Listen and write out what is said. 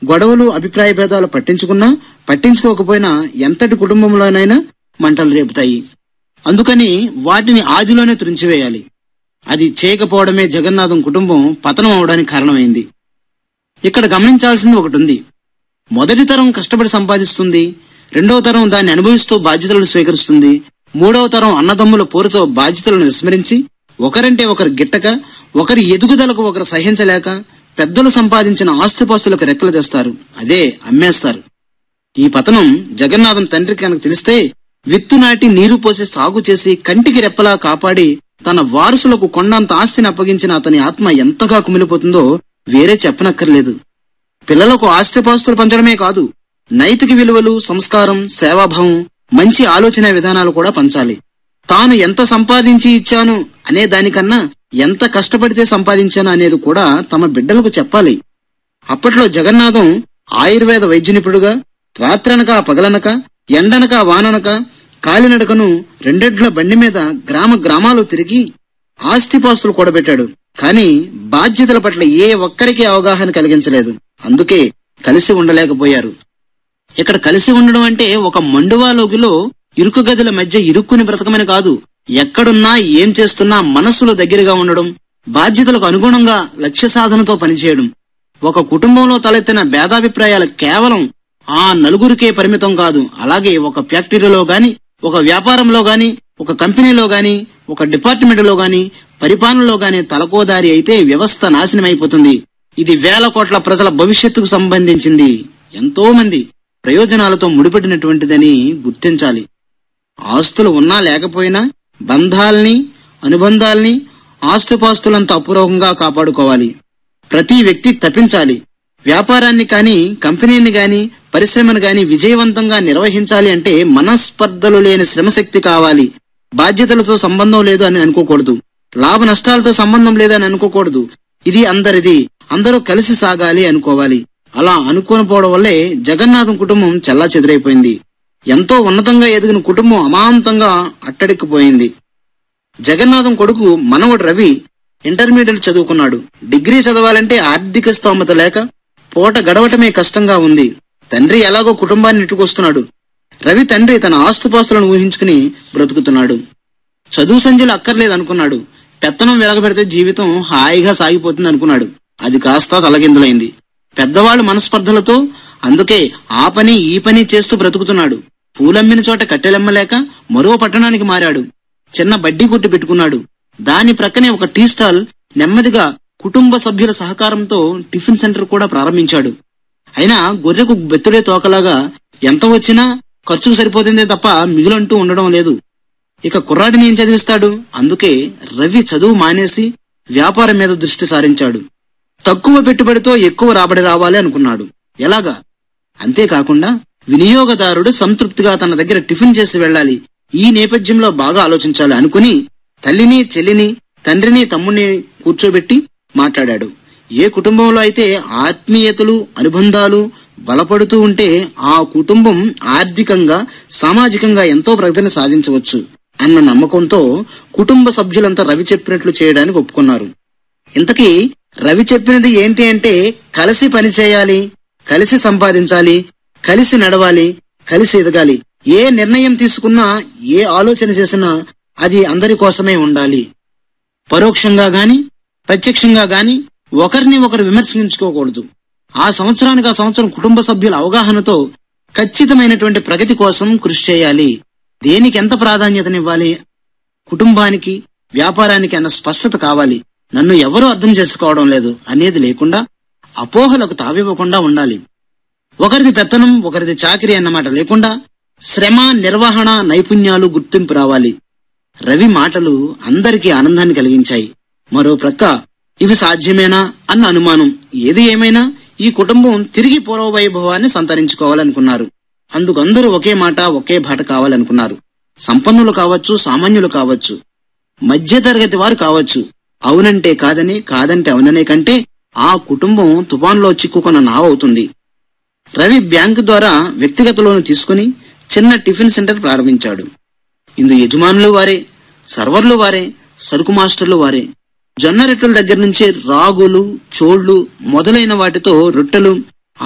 గొడవలు అభిప్రాయ భేదాలు పట్టించుకున్నా పట్టించుకోకపోయినా ఎంతటి కుటుంబంలోనైనా మంటలు రేపుతాయి అందుకని వాటిని ఆదిలోనే త్రుంచివేయాలి అది చేయకపోవడమే జగన్నాథం కుటుంబం పతనం అవడానికి కారణమైంది ఇక్కడ గమనించాల్సింది ఒకటి ఉంది మొదటి తరం కష్టపడి సంపాదిస్తుంది రెండవ తరం దాన్ని అనుభవిస్తూ బాధ్యతలను స్వీకరిస్తుంది మూడవ తరం అన్నదమ్ముల పోరుతో బాధ్యతలను విస్మరించి ఒకరంటే ఒకరు గిట్టక ఒకరి ఎదుగుదలకు ఒకరు సహించలేక పెద్దలు సంపాదించిన ఆస్తిపాస్తులకు రెక్కలు తెస్తారు అదే అమ్మేస్తారు ఈ పతనం జగన్నాథం తండ్రికి కనుక తెలిస్తే విత్తు నాటి నీరు పోసి సాగు చేసి కంటికి రెప్పలా కాపాడి తన వారసులకు కొండంత ఆస్తిని అప్పగించిన అతని ఆత్మ ఎంతగా కుమిలిపోతుందో వేరే చెప్పనక్కర్లేదు పిల్లలకు ఆస్తిపాస్తులు పంచడమే కాదు నైతిక విలువలు సంస్కారం సేవాభావం మంచి ఆలోచన విధానాలు కూడా పంచాలి తాను ఎంత సంపాదించి ఇచ్చాను అనే దానికన్నా ఎంత కష్టపడితే సంపాదించాను అనేది కూడా తమ బిడ్డలకు చెప్పాలి అప్పట్లో జగన్నాథం ఆయుర్వేద వైద్య నిపుణుడుగా రాత్రనక పగలనక ఎండనక వాననక కాలినడకను రెండెడ్ల బండి మీద గ్రామ గ్రామాలు తిరిగి ఆస్తిపాస్తులు కూడబెట్టాడు కాని బాధ్యతల పట్ల ఏ ఒక్కరికి అవగాహన కలిగించలేదు అందుకే కలిసి ఉండలేకపోయారు ఇక్కడ కలిసి ఉండడం అంటే ఒక మండువా లోగిలో ఇరుకు గదుల మధ్య ఇరుక్కుని బ్రతకమని కాదు ఎక్కడున్నా ఏం చేస్తున్నా మనస్సులో దగ్గరగా ఉండడం బాధ్యతలకు అనుగుణంగా లక్ష్య సాధనతో పనిచేయడం ఒక కుటుంబంలో తలెత్తిన భేదాభిప్రాయాలు కేవలం ఆ నలుగురికే పరిమితం కాదు అలాగే ఒక ఫ్యాక్టరీలో గాని ఒక వ్యాపారంలో గాని ఒక కంపెనీలో గాని ఒక డిపార్ట్మెంట్ లో గాని పరిపాలనలో గాని తలకోదారి అయితే వ్యవస్థ నాశనమైపోతుంది ఇది వేల కోట్ల ప్రజల భవిష్యత్తుకు సంబంధించింది ఎంతో మంది ప్రయోజనాలతో ముడిపడినటువంటిదని గుర్తించాలి ఆస్తులు ఉన్నా లేకపోయినా బంధాల్ని అనుబంధాల్ని ఆస్తుపాస్తులంత అపురూపంగా కాపాడుకోవాలి ప్రతి వ్యక్తి తప్పించాలి వ్యాపారాన్ని కాని కంపెనీని గాని పరిశ్రమను గాని విజయవంతంగా నిర్వహించాలి అంటే మనస్పర్ధలు లేని శ్రమశక్తి కావాలి బాధ్యతలతో సంబంధం లేదు అని అనుకోకూడదు లాభ నష్టాలతో సంబంధం లేదని అనుకోకూడదు ఇది అందరిది అందరూ కలిసి సాగాలి అనుకోవాలి అలా అనుకోనిపోవడం వల్లే జగన్నాథం కుటుంబం చెల్లా చెదురైపోయింది ఎంతో ఉన్నతంగా ఎదిగిన కుటుంబం అమాంతంగా అట్టడిక్కిపోయింది జగన్నాథం కొడుకు మనవడు రవి ఇంటర్మీడియట్ చదువుకున్నాడు డిగ్రీ చదవాలంటే ఆర్థిక స్తోమత లేక పూట గడవటమే కష్టంగా ఉంది తండ్రి ఎలాగో కుటుంబాన్ని నెట్టుకొస్తున్నాడు రవి తండ్రి తన ఆస్తుపాస్తులను ఊహించుకుని బ్రతుకుతున్నాడు చదువు సంధ్యలు అక్కర్లేదు అనుకున్నాడు పెత్తనం వెలగబెడితే జీవితం హాయిగా సాగిపోతుంది అనుకున్నాడు అది కాస్త తలకిందులైంది పెద్దవాళ్ళు మనస్పర్ధలతో అందుకే ఆ పని ఈ పని చేస్తూ బ్రతుకుతున్నాడు పూలమ్మిన చోట కట్టెలమ్మలేక మరో పట్టణానికి మారాడు చిన్న బడ్డీ కొట్టు పెట్టుకున్నాడు దాని ప్రక్కనే ఒక టీ స్టాల్ నెమ్మదిగా కుటుంబ సభ్యుల సహకారంతో టిఫిన్ సెంటర్ కూడా ప్రారంభించాడు అయినా గొర్రెకు బెత్తుడే తోకలాగా ఎంత వచ్చినా ఖర్చుకు సరిపోతుందే తప్ప మిగులంటూ ఉండడం లేదు ఇక కుర్రాడిని ఏం చదివిస్తాడు అందుకే రవి చదువు మానేసి వ్యాపారం మీద దృష్టి సారించాడు తక్కువ పెట్టుబడితో ఎక్కువ రాబడి రావాలి అనుకున్నాడు ఎలాగా అంతేకాకుండా వినియోగదారుడు సంతృప్తిగా తన దగ్గర టిఫిన్ చేసి వెళ్ళాలి ఈ నేపథ్యంలో బాగా ఆలోచించాలి అనుకుని తల్లిని చెల్లిని తండ్రిని తమ్ముడిని కూర్చోబెట్టి మాట్లాడాడు ఏ కుటుంబంలో అయితే ఆత్మీయతలు అనుబంధాలు బలపడుతూ ఉంటే ఆ కుటుంబం ఆర్థికంగా సామాజికంగా ఎంతో ప్రగతిని సాధించవచ్చు అన్న నమ్మకంతో కుటుంబ సభ్యులంతా రవి చెప్పినట్లు చేయడానికి ఒప్పుకున్నారు ఇంతకీ రవి చెప్పినది ఏంటి అంటే కలిసి పని చేయాలి కలిసి సంపాదించాలి కలిసి నడవాలి కలిసి ఎదగాలి ఏ నిర్ణయం తీసుకున్నా ఏ ఆలోచన చేసినా అది అందరి కోసమే ఉండాలి పరోక్షంగా గాని ప్రత్యక్షంగా గాని ఒకరిని ఒకరు విమర్శించుకోకూడదు ఆ సంవత్సరానికి ఆ సంవత్సరం కుటుంబ సభ్యుల అవగాహనతో ఖచ్చితమైనటువంటి ప్రగతి కోసం కృషి చేయాలి దేనికి ఎంత ప్రాధాన్యతనివ్వాలి కుటుంబానికి వ్యాపారానికి అన్న స్పష్టత కావాలి నన్ను ఎవరూ అర్థం చేసుకోవడం లేదు అనేది లేకుండా అపోహలకు తావివ్వకుండా ఉండాలి ఒకరిది పెత్తనం ఒకరిది చాకిరి అన్నమాట లేకుండా శ్రమ నిర్వహణ నైపుణ్యాలు గుర్తింపు రావాలి రవి మాటలు అందరికీ ఆనందాన్ని కలిగించాయి మరో ప్రక్క ఇవి సాధ్యమేనా అన్న అనుమానం ఏది ఏమైనా ఈ కుటుంబం తిరిగి పూర్వ వైభవాన్ని సంతరించుకోవాలనుకున్నారు అందుకు అందరూ ఒకే మాట ఒకే బాట కావాలనుకున్నారు సంపన్నులు కావచ్చు సామాన్యులు కావచ్చు మధ్యతరగతి వారు కావచ్చు అవునంటే కాదని కాదంటే అవుననే కంటే ఆ కుటుంబం తుఫాన్లో చిక్కుకున్న నావవుతుంది రవి బ్యాంకు ద్వారా వ్యక్తిగత లోను తీసుకుని చిన్న టిఫిన్ సెంటర్ ప్రారంభించాడు ఇందు యజమానులు వారే సర్వర్లు వారే సరుకు మాస్టర్లు వారే జొన్న రొట్టెల దగ్గర నుంచి రాగులు చోళ్లు మొదలైన వాటితో రొట్టెలు